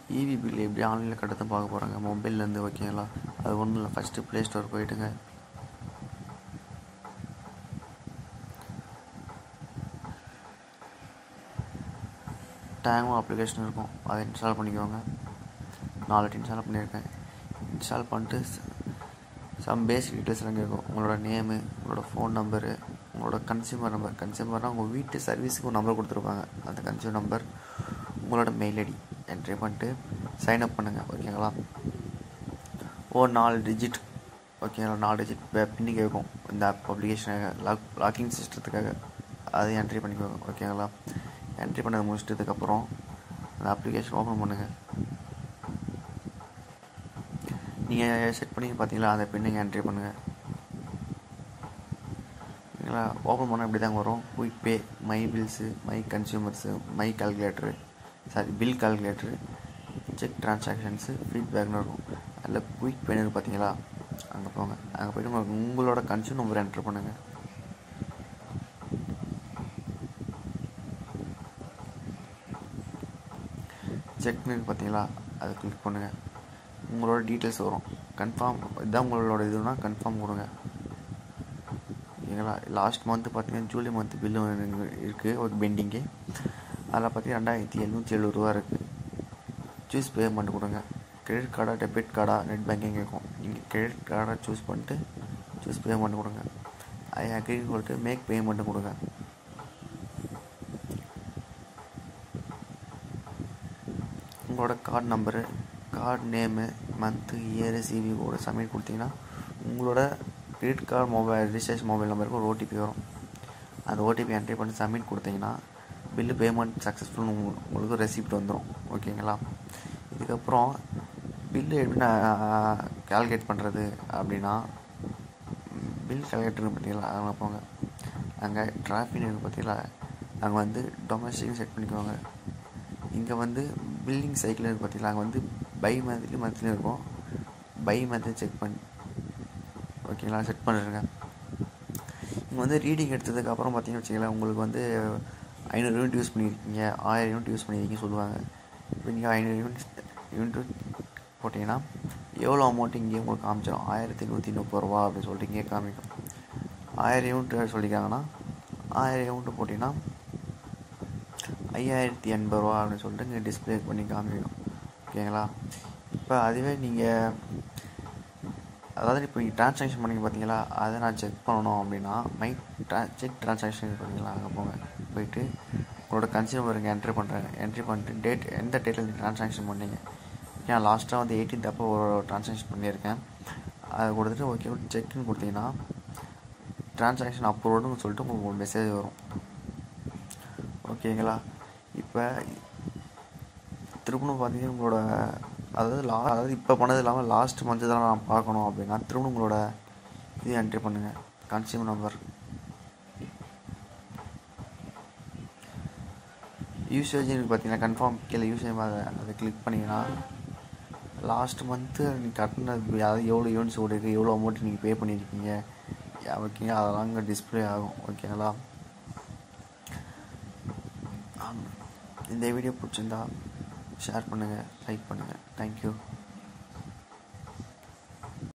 இவி bill எப்படி ஆன்லைனில் கட்டத்தை பார்க்க போகிறாங்க மொபைல்லேருந்து ஓகேங்களா அது ஒன்றும் இல்லை ஃபஸ்ட்டு ப்ளே ஸ்டோர் போயிட்டுங்க டேங்கோ அப்ளிகேஷன் இருக்கும் அதை இன்ஸ்டால் பண்ணிக்கோங்க நாலு இன்ஸ்டால் பண்ணியிருக்கேன் இன்ஸ்டால் பண்ணிட்டு சம் பேசிக் டீட்டெயில்ஸ் எல்லாம் கேட்கும் உங்களோட நேமு உங்களோட ஃபோன் நம்பரு உங்களோட கன்சியூமர் நம்பர் கன்சியூமர்னால் உங்கள் வீட்டு சர்வீஸுக்கு ஒரு நம்பர் கொடுத்துருப்பாங்க அந்த கன்சியூமர் நம்பர் உங்களோட மெயில் ஐடி என்ட்ரி பண்ணிட்டு சைன் அப் பண்ணுங்கள் ஓகேங்களா ஒரு நாலு டிஜிட் ஓகேங்களா நாலு டிஜிட் பின்னி கேட்கும் இந்த ஆப் அப்ளிகேஷனுக்காக லாக் லாக்கிங் சிஸ்டத்துக்காக அதை என்ட்ரி பண்ணிக்கோங்க ஓகேங்களா என்ட்ரி பண்ணது முடிச்சிட்டதுக்கப்புறம் அந்த அப்ளிகேஷன் ஓப்பன் பண்ணுங்கள் நீங்கள் செட் பண்ணி பார்த்தீங்களா அந்த பின்னுங்க என்ட்ரி பண்ணுங்கள் ஓகேங்களா ஓப்பன் பண்ணால் இப்படி தாங்க வரும் quick pay my bills my consumers my calculator sorry bill calculator check transactions ஃபீட்பேக்னு இருக்கும் அதில் குயிக் பேனு பார்த்தீங்களா அங்கே போங்க அங்கே போய்ட்டு உங்களுக்கு உங்களோட கன்சியூம் நம்பர் என்ட்ரு பண்ணுங்கள் செக்னு பார்த்தீங்களா அதை கிளிக் பண்ணுங்கள் உங்களோட டீட்டெயில்ஸ் வரும் கன்ஃபார்ம் இதான் உங்களோட இதுனா கன்ஃபார்ம் கொடுங்க ஓகேங்களா லாஸ்ட் மந்த்து பார்த்தீங்கன்னா ஜூலை மந்த் பில்லு இருக்குது ஒரு பெண்டிங்கு அதில் பார்த்தீங்கன்னா ரெண்டாயிரத்தி எழுநூற்றி எழுபது ரூபா இருக்குது சூஸ் பேமெண்ட் கொடுங்க கிரெடிட் கார்டா டெபிட் கார்டா நெட் பேங்கிங் கேட்கும் நீங்கள் கிரெடிட் கார்டை சூஸ் பண்ணிட்டு சூஸ் பேமெண்ட் கொடுங்க ஐ அக்ரி கொடுத்து மேக் பேமெண்ட்டு கொடுங்க உங்களோட card number card name month year CV code submit கொடுத்தீங்கன்னா உங்களோட credit card mobile registration mobile நம்பருக்கு ஒரு ஓடிபி வரும் அந்த ஓடிபி என்ட்ரி பண்ணி சப்மிட் கொடுத்தீங்கன்னா பில்லு பேமெண்ட் சக்ஸஸ்ஃபுல் உங்களுக்கு ரெசிப்ட் வந்துடும் ஓகேங்களா இதுக்கப்புறம் பில்லு எப்படி நான் கால்குலேட் பண்ணுறது அப்படின்னா பில் கால்குலேட்டர் பார்த்தீங்களா அங்கே போங்க அங்கே டிராஃபிக் இருக்குது பார்த்தீங்களா அங்கே வந்து டொமஸ்டிக் செட் பண்ணிக்கோங்க இங்கே வந்து பில்லிங் சைக்கிள் இருக்குது பார்த்தீங்களா அங்கே வந்து பை மந்த்லி மந்த்லி இருக்கும் பை மந்த்லி செக் பண்ணி ஓகேங்களா செட் பண்ணிடுங்க இங்கே வந்து ரீடிங் எடுத்ததுக்கு அப்புறம் பார்த்தீங்கன்னு வச்சுக்கலாம் உங்களுக்கு வந்து ஐநூறு யூனிட் யூஸ் பண்ணியிருக்கீங்க ஆயிரம் யூனிட் யூஸ் பண்ணியிருக்கீங்க சொல்லுவாங்க இப்போ நீங்கள் ஐநூறு யூனிட் யூனிட் போட்டிங்கன்னா எவ்வளோ அமௌண்ட் இங்கே உங்களுக்கு காமிச்சிடும் ஆயிரத்தி நூற்றி முப்பது ரூபா அப்படின்னு சொல்லிட்டு இங்கே காமிக்கும் ஆயிரம் யூனிட் சொல்லியிருக்காங்கன்னா ஆயிரம் யூனிட் போட்டிங்கன்னா ஐயாயிரத்தி எண்பது ரூபா அப்படின்னு சொல்லிட்டு இங்கே டிஸ்பிளே பண்ணி காமிக்கும் ஓகேங்களா இப்போ அதுவே நீங்கள் அதாவது இப்போ நீங்கள் ட்ரான்சாக்ஷன் பண்ணி பார்த்தீங்களா அதை நான் செக் பண்ணணும் அப்படின்னா மை ட்ரா செக் ட்ரான்சாக்ஷன் பார்த்தீங்களா அங்கே போங்க போயிட்டு உங்களோட கன்சியூமர் இங்கே என்ட்ரி பண்ணுறேன் என்ட்ரி பண்ணிட்டு டேட் எந்த டேட்டில் நீங்கள் ட்ரான்சாக்ஷன் பண்ணீங்க ஏன் லாஸ்ட்டாக வந்து எயிட்டீன்த் அப்போ ஒரு ட்ரான்சாக்ஷன் பண்ணியிருக்கேன் அதை கொடுத்துட்டு ஓகே செக்னு கொடுத்தீங்கன்னா ட்ரான்சாக்ஷன் அப்ரூவ்டுன்னு சொல்லிட்டு உங்களுக்கு ஒரு மெசேஜ் வரும் ஓகேங்களா இப்போ திரும்பணும் பார்த்தீங்கன்னா உங்களோட அதாவது லா அதாவது இப்போ பண்ணது இல்லாமல் லாஸ்ட் மந்த்து தான் நான் பார்க்கணும் அப்படின்னா திரும்ப உங்களோட இது என்ட்ரி பண்ணுங்கள் கன்சியூமர் நம்பர் யூசேஜ் பார்த்தீங்கன்னா கன்ஃபார்ம் கீழே யூசேஜ் அதை அதை கிளிக் பண்ணிங்கன்னா லாஸ்ட் மந்த்து நீங்கள் கட்டினது அதாவது எவ்வளோ யூனிட்ஸ் ஓடிருக்கு எவ்வளோ அமௌண்ட் நீங்கள் பே பண்ணியிருக்கீங்க ஓகேங்க அதெல்லாம் இங்கே டிஸ்பிளே ஆகும் ஓகேங்களா இந்த வீடியோ பிடிச்சிருந்தா ஷேர் பண்ணுங்கள் லைக் பண்ணுங்கள் தேங்க்யூ